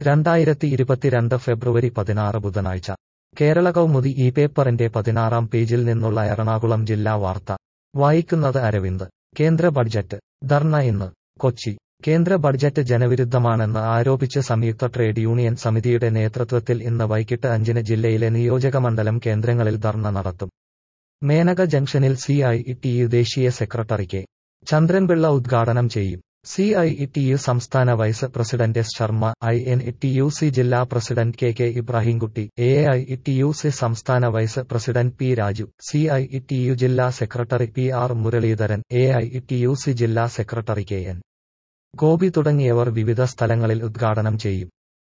രണ്ടായിരത്തി ഇരുപത്തിരണ്ട് ഫെബ്രുവരി പതിനാറ് ബുധനാഴ്ച കേരള കൗമുദി ഈ പേപ്പറിന്റെ പതിനാറാം പേജിൽ നിന്നുള്ള എറണാകുളം ജില്ലാ വാർത്ത വായിക്കുന്നത് അരവിന്ദ് കേന്ദ്ര ബഡ്ജറ്റ് ധർണ ഇന്ന് കൊച്ചി കേന്ദ്ര ബഡ്ജറ്റ് ജനവിരുദ്ധമാണെന്ന് ആരോപിച്ച് സംയുക്ത ട്രേഡ് യൂണിയൻ സമിതിയുടെ നേതൃത്വത്തിൽ ഇന്ന് വൈകിട്ട് അഞ്ചിന് ജില്ലയിലെ നിയോജകമണ്ഡലം കേന്ദ്രങ്ങളിൽ ധർണ നടത്തും മേനക ജംഗ്ഷനിൽ സി ഐ ടി യു ദേശീയ സെക്രട്ടറി കെ ചന്ദ്രൻപിള്ള ഉദ്ഘാടനം ചെയ്യും സി ഐ ടി യു സംസ്ഥാന vice president S Sharma I N T U C ജില്ലാ president K K Ibrahimkutty A I T U C സംസ്ഥാന vice president P Raju C I T U ജില്ലാ secretary P R Muraleedharan A I T U C ജില്ലാ secretary K N Gopi തുടങ്ങിയവർ വിവിധ സ്ഥലങ്ങളിൽ ഉദ്ഘാടനം ചെയ്യും